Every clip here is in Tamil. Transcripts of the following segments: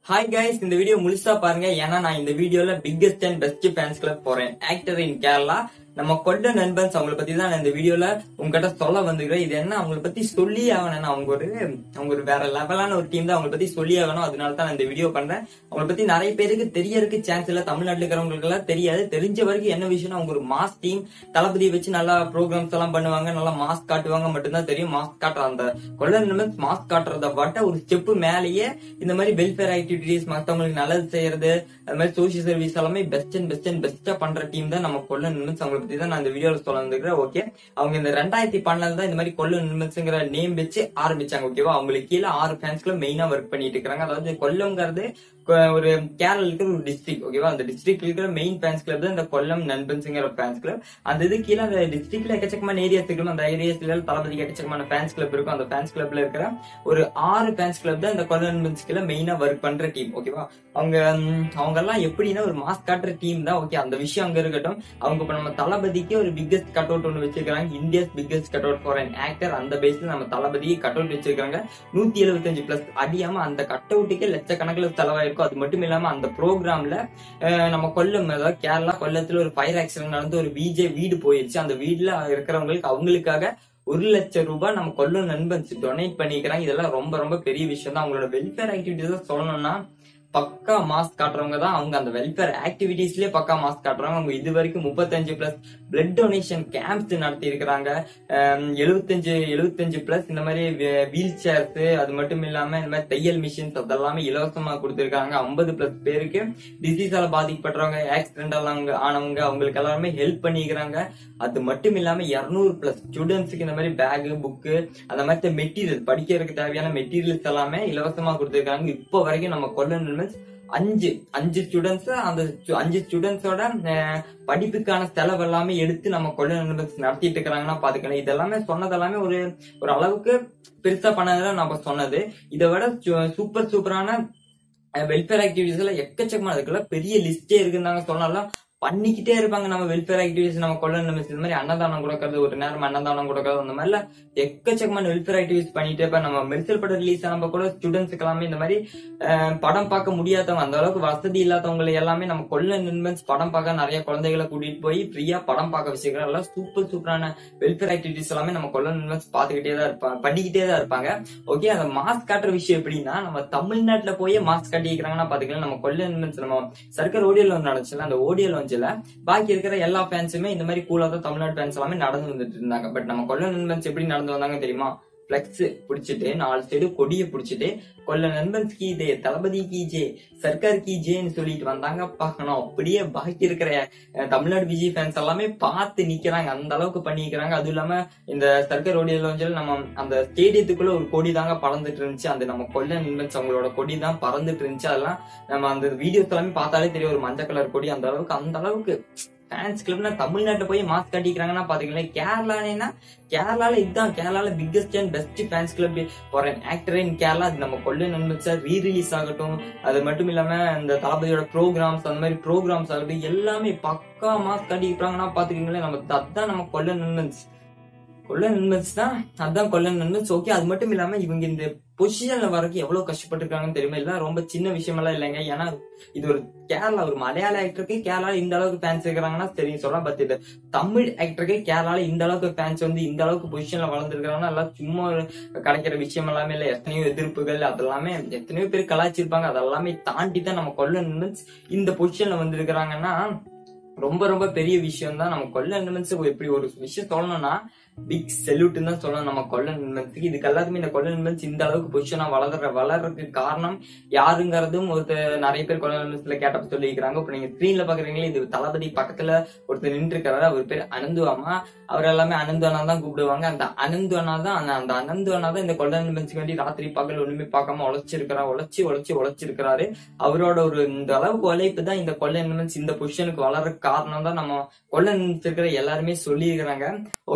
ஹாய் கைஸ் இந்த வீடியோ முழுசா பாருங்க ஏன்னா நான் இந்த வீடியோல biggest and best fans club போறேன் ஆக்டர் இன் கேரளா நம்ம கொண்ட நண்பன்ஸ் அவங்கள பத்தி தான் நான் இந்த வீடியோல உங்ககிட்ட சொல்ல வந்துக்கிறேன் இது என்ன அவங்கள பத்தி சொல்லி ஆகணும் அவங்க ஒரு அவங்க ஒரு வேற லெவலான ஒரு டீம் தான் அவங்கள பத்தி சொல்லி ஆகணும் அதனால தான் நான் இந்த வீடியோ பண்றேன் அவங்கள பத்தி நிறைய பேருக்கு தெரியறதுக்கு சான்ஸ் இல்ல தமிழ்நாட்டுல இருக்கிறவங்களுக்கு எல்லாம் தெரியாது தெரிஞ்ச வரைக்கும் என்ன விஷயம் அவங்க ஒரு மாஸ் டீம் தளபதியை வச்சு நல்லா ப்ரோக்ராம்ஸ் எல்லாம் பண்ணுவாங்க நல்லா மாஸ்க் காட்டுவாங்க மட்டும்தான் தெரியும் மாஸ்க் காட்டுற அந்த கொள்ள நிமிஷம் மாஸ்க் காட்டுறத விட ஒரு ஸ்டெப் மேலேயே இந்த மாதிரி வெல்ஃபேர் ஆக்டிவிட்டிஸ் மத்தவங்களுக்கு நல்லது செய்யறது அது மாதிரி சோசியல் சர்வீஸ் எல்லாமே பெஸ்ட் அண்ட் பெஸ்ட் அண்ட் பெஸ்டா பண்ற டீம் தான் நம்ம கொள்ள நிமிஷம் அவங்களை பத்தி தான் நான் இந்த வீடியோல சொல்ல வந்துருக்கேன் ஓகே அவங்க இந்த ரெண்டாயிரத்தி பன்னெண்டுல தான் இந்த மாதிரி கொள்ள நிமிஷங்கிற நேம் வச்சு ஆரம்பிச்சாங்க ஓகேவா அவங்களுக்கு கீழே ஆறு ஃபேன்ஸ்ல மெயினா ஒர்க் பண்ணிட்டு இருக்காங்க அதாவது கொல்லங்கிறது கொ- ஒரு கேரளா இருக்கிற ஒரு டிஸ்ட்ரிக்ட் ஓகேவா அந்த டிஸ்ட்ரிக்ட் இருக்கிற மெயின் ஃபேன்ஸ் கிளப் தான் இந்த கொல்லம் நண்பன்ஸுங்கிற ஃபேன்ஸ் கிளப் அந்த இது கீழே அந்த டிஸ்ட்ரிக்ட்ல எக்கச்சக்கமான ஏரியாஸ் இருக்கும் அந்த ஏரியாஸ்ல தளபதி எக்கச்சக்கமான ஃபேன்ஸ் கிளப் இருக்கும் அந்த ஃபேன்ஸ் கிளப்ல இருக்கிற ஒரு ஆறு ஃபேன்ஸ் கிளப் தான் இந்த கொல்லம் நண்பன்ஸ் கீழே மெயினா ஒர்க் பண்ற டீம் ஓகேவா அவங்க ம், அவங்க எல்லாம் எப்படின்னா ஒரு மாஸ் காட்டுற டீம் தான் ஓகே அந்த விஷயம் அங்க இருக்கட்டும் அவங்க இப்ப நம்ம தளபதிக்கு ஒரு பிக்கஸ்ட் கட் அவுட் ஒன்று வச்சிருக்காங்க India's biggest cut out for an actor அந்த பேஸ்ல நம்ம தளபதி கட் அவுட் வச்சிருக்காங்க நூத்தி எழுபத்தஞ்சு பிளஸ் அடியாம அந்த கட் அவுட்டுக்கே லட்சக்கணக்கில் செலவாயிருக்கும் அது மட்டும் இல்லாம அந்த ப்ரோக்ராம்ல நம்ம கொல்லம் அதாவது கேரளா கொல்லத்துல ஒரு ஃபயர் ஆக்சிடென்ட் நடந்து ஒரு விஜே வீடு போயிருச்சு அந்த வீடுல இருக்கிறவங்களுக்கு அவங்களுக்காக ஒரு லட்சம் ரூபாய் நம்ம கொல்லம் நண்பன்ஸ் டொனேட் பண்ணிக்கிறாங்க இதெல்லாம் ரொம்ப ரொம்ப பெரிய விஷயம் தான் அவங்களோட வெல்ஃபேர் ஆக்டிவிட்டிஸ் சொல்லணும்னா பக்கா மாஸ்க் காட்டுறவங்க தான் அவங்க அந்த வெல்ஃபேர் ஆக்டிவிட்டீஸ்லயே பக்கா மாஸ்க் காட்டுறவங்க அவங்க இது வரைக்கும் முப்பத்தஞ்சு பிளஸ் பிளட் டொனேஷன் கேம்ப்ஸ் நடத்தி இருக்கிறாங்க எழுபத்தஞ்சு எழுபத்தஞ்சு பிளஸ் இந்த மாதிரி வீல் சேர்ஸ் அது மட்டும் இல்லாம இந்த மாதிரி தையல் மிஷின்ஸ் அதெல்லாமே இலவசமா கொடுத்திருக்காங்க ஐம்பது பிளஸ் பேருக்கு டிசீஸால பாதிக்கப்பட்டவங்க ஆக்சிடென்ட் அவங்க ஆனவங்க அவங்களுக்கு எல்லாருமே ஹெல்ப் பண்ணிக்கிறாங்க அது மட்டும் இல்லாம இருநூறு பிளஸ் ஸ்டூடெண்ட்ஸுக்கு இந்த மாதிரி பேக் புக்கு அந்த மாதிரி மெட்டீரியல் படிக்கிறதுக்கு தேவையான மெட்டீரியல்ஸ் எல்லாமே இலவசமா கொடுத்திருக்காங்க இப்போ வரைக்கும் நம்ம கொல்ல நிலைமை அஞ்சு அஞ்சு ஸ்டூடெண்ட்ஸ் அந்த stu- அஞ்சு ஸ்டூடெண்ட்ஸோட படிப்புக்கான செலவு எல்லாமே எடுத்து நம்ம கொள்ள நடத்திட்டு இருக்கிறாங்கன்னா பாத்துக்கலாம் இதெல்லாமே சொன்னதெல்லாமே ஒரு ஒரு அளவுக்கு பெருசா பண்ணதுல நம்ம சொன்னது இதை விட சூப்பர் சூப்பரான வெல்ஃபேர் ஆக்டிவிட்டிஸ்ல எக்கச்சக்கமான இருக்குல்ல பெரிய லிஸ்டே இருக்குன்னு சொல்லலாம் பண்ணிக்கிட்டே இருப்பாங்க நம்ம வெல்ஃபேர் ஆக்டிவிட்டிஸ் நம்ம கொள்ள நம்ம இந்த மாதிரி அன்னதானம் கொடுக்கறது ஒரு நேரம் அன்னதானம் கொடுக்கறது அந்த மாதிரில எக்கச்சக்கமான வெல்ஃபேர் ஆக்டிவிட்டிஸ் பண்ணிட்டே இருப்பாங்க நம்ம மெடிசல் படம் ரிலீஸ் ஆனப்ப கூட ஸ்டூடெண்ட்ஸ்க்கு எல்லாமே இந்த மாதிரி அஹ், படம் பார்க்க முடியாதவங்க அந்த அளவுக்கு வசதி இல்லாதவங்களை எல்லாமே நம்ம கொள்ள நின்மென்ஸ் படம் பார்க்க நிறைய குழந்தைகளை கூட்டிட்டு போய் ஃப்ரீயா படம் பார்க்க வச்சுக்கிறாங்க எல்லாம் சூப்பர் சூப்பரான வெல்ஃபேர் ஆக்டிவிட்டிஸ் எல்லாமே நம்ம கொள்ள நின்மென்ஸ் பார்த்துக்கிட்டே தான் இருப்பாங்க பண்ணிக்கிட்டே தான் இருப்பாங்க ஓகே அந்த மாஸ்க் காட்டுற விஷயம் எப்படின்னா நம்ம தமிழ்நாட்டுல போய் மாஸ்க் காட்டிக்கிறாங்கன்னா பாத்துக்கலாம் நம்ம கொள்ள நின்மென்ஸ் நம்ம சர்க்கர் ஓடியல் லான்ச் நடந்துச்சுல அந்த ஓடியல் லான்ச்ல பாக்கி இருக்கிற எல்லா ஃபேன்ஸுமே இந்த மாதிரி கூலா தான் தமிழ்நாடு ஃபேன்ஸ் எல்லாமே நடந்து வந்துட்டு இருந்தாங்க பட் நம்ம கொள்ள நின்மென்ஸ் எப்படி நடந்து வந்தாங்க தெரியுமா பிளெக்ஸ் பிடிச்சிட்டு நாலு சைடு கொடியை பிடிச்சிட்டு கொல்ல நண்பன்ஸ் கீ ஜே தளபதி கீ ஜே சர்க்கார் கீ ஜேன்னு சொல்லிட்டு வந்தாங்க பார்க்கணும் அப்படியே பாக்கி இருக்கிற அஹ், தமிழ்நாடு விஜய் ஃபேன்ஸ் எல்லாமே பார்த்து நிக்கிறாங்க அந்த அளவுக்கு பண்ணிக்கிறாங்க அதுவும் இல்லாம இந்த சர்க்கார் ஓடிய லாஞ்சில் நம்ம அந்த ஸ்டேடியத்துக்குள்ள ஒரு கொடி தாங்க பறந்துட்டு இருந்துச்சு அந்த நம்ம கொல்ல நண்பன்ஸ் அவங்களோட கொடி தான் பறந்துட்டு இருந்துச்சு அதெல்லாம் நம்ம அந்த வீடியோஸ் எல்லாமே பார்த்தாலே தெரியும் ஒரு மஞ்சள் கலர் கொடி அந்த அளவுக்கு அந்த அளவுக்கு ஃபேன்ஸ் கிளப்னா தமிழ்நாட்டுல போய் மாஸ்க் காட்டிக்கிறாங்கன்னா பாத்தீங்களா கேரளானா கேரளால இதுதான் கேரளால biggest and best fans club for an actor in Kerala அது நம்ம கொள்ள நண்பன்ஸா ரீ ரிலீஸ் ஆகட்டும் அது மட்டும் இல்லாம இந்த தளபதியோட ப்ரோக்ராம்ஸ் அந்த மாதிரி ப்ரோக்ராம்ஸ் ஆகட்டும் எல்லாமே பக்கா மாஸ்க் காட்டிக்கிறாங்கன்னா பாத்துக்கீங்களேன் நம்ம அதான் நம்ம கொள்ள நண்பன்ஸ் கொள்ள நண்பன்ஸ் தான் அதான் கொள்ள நண்பன்ஸ் ஓகே அது மட்டும் இல்லாம இவங்க இந்த பொசிஷன்ல வரக்கு எவ்வளவு கஷ்டப்பட்டிருக்காங்கன்னு தெரியுமா இல்ல ரொம்ப சின்ன விஷயம் எல்லாம் இல்லைங்க ஏன்னா இது ஒரு கேரளா ஒரு மலையாள ஆக்டருக்கு கேரளால இந்த அளவுக்கு ஃபேன்ஸ் இருக்கிறாங்கன்னா தெரியும் சொல்லலாம் பட் இது தமிழ் ஆக்டருக்கு கேரளால இந்த அளவுக்கு ஃபேன்ஸ் வந்து இந்த அளவுக்கு பொசிஷன்ல வளர்ந்துருக்காங்கன்னா எல்லாம் சும்மா ஒரு கிடைக்கிற விஷயம் எல்லாமே இல்ல எத்தனையோ எதிர்ப்புகள் அதெல்லாமே எத்தனையோ பேர் கலாச்சிருப்பாங்க அதெல்லாமே தாண்டி தான் நம்ம கொல்ல நிமிஷம் இந்த பொசிஷன்ல வந்திருக்கிறாங்கன்னா ரொம்ப ரொம்ப பெரிய விஷயம் தான் நம்ம கொல்ல நிமிஷம் எப்படி ஒரு விஷயம் சொல்லணும்னா பிக் செல்யூட் தான் சொல்லணும் நம்ம கொல்ல நிமிஷத்துக்கு இதுக்கு எல்லாத்துமே இந்த கொல்ல நிமிஷம் இந்த அளவுக்கு பொசிஷனா வளர்ற வளர்றதுக்கு காரணம் யாருங்கிறதும் ஒருத்தர் நிறைய பேர் கொல்ல நிமிஷத்துல கேட்டப்ப சொல்லியிருக்கிறாங்க இப்ப நீங்க ஸ்கிரீன்ல பாக்குறீங்களே இது தளபதி பக்கத்துல ஒருத்தர் நின்று இருக்காரு அவர் பேர் அனந்து அம்மா அவர் எல்லாமே அனந்து அண்ணா தான் கூப்பிடுவாங்க அந்த அனந்து அண்ணா தான் அந்த- அந்த அனந்து அண்ணா தான் இந்த கொல்ல நிமிஷத்துக்கு வேண்டி ராத்திரி பகல் ஒண்ணுமே பார்க்காம உழைச்சிருக்கிறார் உழைச்சி உழைச்சி உழைச்சிருக்கிறாரு அவரோட ஒரு இந்த அளவுக்கு உழைப்பு தான் இந்த கொல்ல நிமிஷம் இந்த பொசிஷனுக்கு வளர காரணம் தான் நம்ம கொல்ல நிமிஷம் இருக்கிற எல்லாருமே சொல்லி இருக்கிறாங்க ஓகே இந்த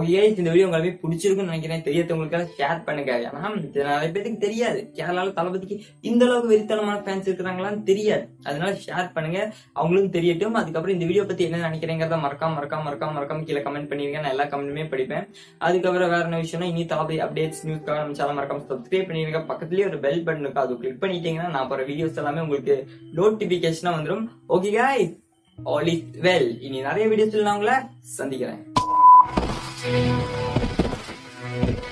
இந்த வீடியோ உங்களுக்கு பிடிச்சிருக்கும்னு நினைக்கிறேன் தெரியத்தவங்களுக்காக ஷேர் பண்ணுங்க ஏன்னா இது நிறைய பேருக்கு தெரியாது கேரளால தளபதிக்கு இந்த அளவுக்கு வெறித்தனமான ஃபேன்ஸ் இருக்கிறாங்களான்னு தெரியாது அதனால ஷேர் பண்ணுங்க அவங்களுக்கும் தெரியட்டும் அதுக்கப்புறம் இந்த வீடியோ பத்தி என்ன நினைக்கிறேங்கிறத மறக்காம மறக்காம மறக்காம மறக்காம கீழே கமெண்ட் பண்ணிருங்க நான் எல்லா கமெண்ட்டுமே படிப்பேன் அதுக்கப்புறம் வேற என்ன விஷயம்னா இனி தளபதி அப்டேட்ஸ் நியூஸ்க்காக நம்ம சேனல் மறக்காம சப்ஸ்கிரைப் பண்ணிருங்க பக்கத்துலயே ஒரு பெல் பட்டன் இருக்கு அது கிளிக் பண்ணிட்டீங்கன்னா நான் போற வீடியோஸ் எல்லாமே உங்களுக்கு நோட்டிபிகேஷனா வந்துடும் okay guys all is well இனி நிறைய வீடியோஸ்ல நான் உங்களை சந்திக்கிறேன்